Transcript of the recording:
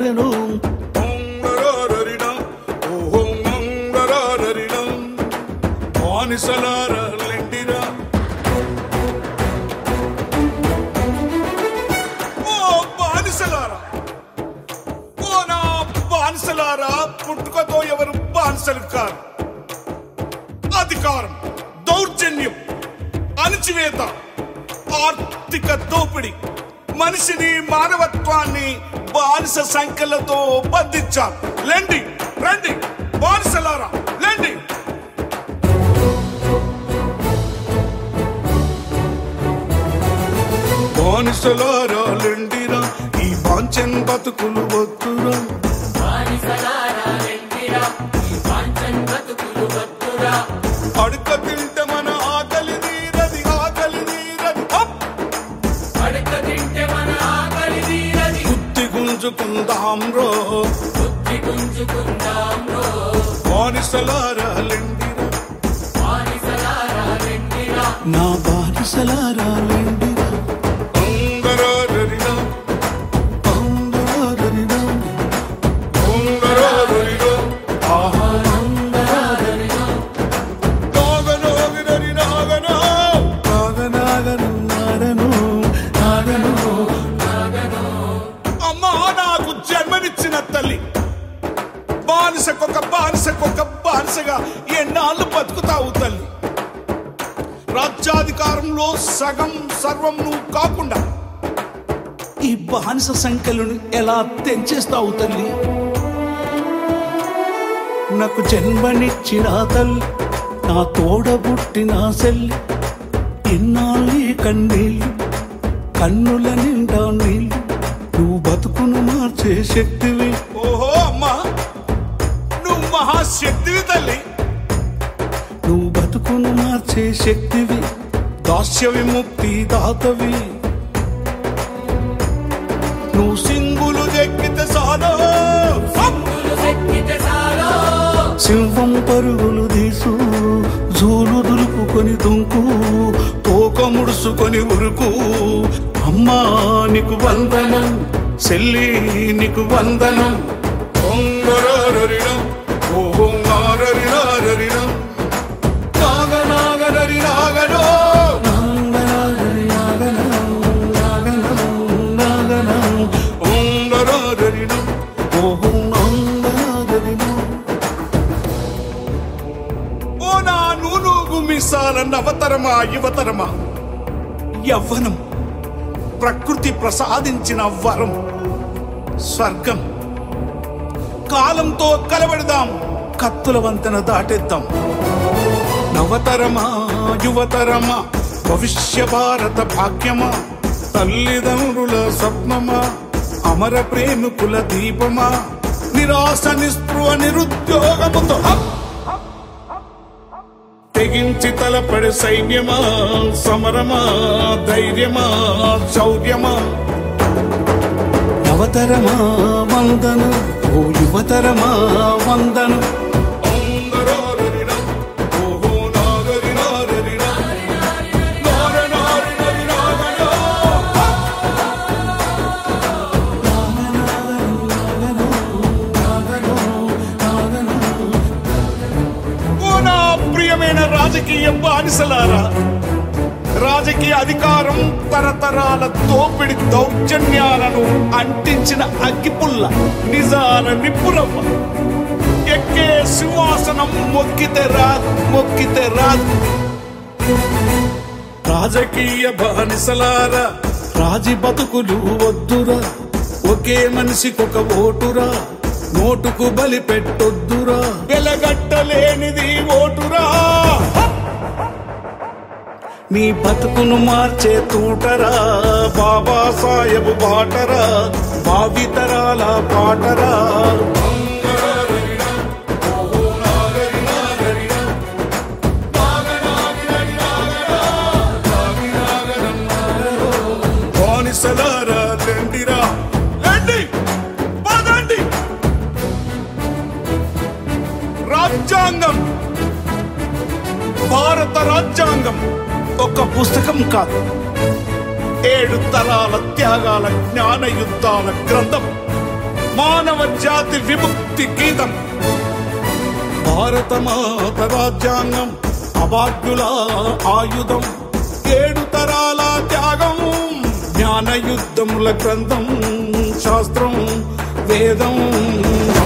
నారను బానిసలారా లెండిరా ఓ బానిసలారా ఓ నా బానిసలారా పుట్టుకతో ఎవరు బానిసలు కారు అధికారం దౌర్జన్యం అణచివేత ఆర్థిక దోపిడి మనిషిని మానవత్వాన్ని బానిస సంఖ్యలతో బంధించారు లెండి రండి బానిసలారా లెండి బానిసలారా లెండిరా ఈ బాంచన్ బతుకులు వద్దురా అడుక తింటే మన ఆకలి నీరది ఆకలి నీరది అప్! బుద్ధి గుంజుకుందాం రో బానిసలారా లెండిరా నా బానిసలారా లెండిరా ఉంగరారరిరా, అందరరిరా, ఉంగరారరిరా, ఆహా. నాగనోగినరి నాగనో. నాగనాగను నారను నాగను అమ్మా నాకు జన్మనిచ్చిన తల్లి బానిసకొక బానిసకొక బానిసగా ఎన్నాళ్ళు బతుకుతావు తల్లి రాజ్యాధికారంలో సగం సర్వం నువ్వు కాకుండా ఈ బానిస సంఖ్యలను ఎలా తెంచేస్తావు తల్లి నాకు జన్మనిచ్చిన తల్లి నా తోడబుట్టిన సెల్లి ఎన్నాళ్ళు ఈ కన్నీళ్ళు కన్నుల నిండా నీళ్ళు నువ్వు బతుకును మార్చే శక్తివి ఓహో అమ్మా నువ్వు మహాశక్తివి తల్లి నువ్వు బతుకును మార్చే శక్తివి దాస్య విముక్తి దాతవి నువ్వు సింగులు చెక్కితే సాలో సింహం పరుగులు తీసు జూలు దులుపుకొని దుంకు తోక ముడుసుకొని ఉరుకు అమ్మా నీకు వందనం చెల్లి నీకు వందనం ఒంగరారరిరం, ఓహో నారరిరారరిరం. నాగనాగరరి నాగనో. నాగనాగరి నాగనం, నాగనం, నాగనం. ఒంగరారరిరం. ఓహో నాగనాగరి నా- ఓ నా నూనూగు మీసాల నవతరమా యువతరమా యవ్వనం ప్రకృతి ప్రసాదించిన వరం స్వర్గం కాలంతో కలబెడదాం కత్తుల వంతెన దాటేద్దాం నవతరమా యువతరమా భవిష్య భారత భాగ్యమా తల్లిదండ్రుల స్వప్నమా అమర ప్రేమికుల దీపమా నిరాశ నిస్పృహ నిరుద్యోగముతో హప్! తెగించి తలపడి సైన్యమా సమరమా ధైర్యమా శౌర్యమా నవతరమా వందనం ఓ యువతరమా వందనం ఓ నా ప్రియమైన రాజకీయ బానిసలారా రాజకీయ అధికారం తరతరాల దోపిడి దౌర్జన్యాలను అంటించిన అగ్గిపుల్ల నిజాల నిప్పురవ్వ ఎక్కే సింహాసనం మొక్కితే రాదు మొక్కితే రాదు రాజకీయ బానిసలారా రాజి బతుకులు వద్దురా ఒకే మనిషికొక ఓటురా నోటుకు బలి పెట్టొద్దురా వెలగట్టలేనిది ఓటురా నీ బతుకును మార్చే తూటరా బాబా సాహెబ్ బాటరా భావితరాల పాటరా బానిసలారా లెండిరా లెండి పదండి రాజ్యాంగం భారత రాజ్యాంగం ఒక పుస్తకం కాదు ఏడు తరాల త్యాగాల జ్ఞాన యుద్ధాల గ్రంథం మానవ జాతి విముక్తి గీతం భారత మాత రాజ్యాంగం అభాగ్యుల ఆయుధం ఏడు తరాల త్యాగం జ్ఞాన యుద్ధముల గ్రంథం శాస్త్రం వేదం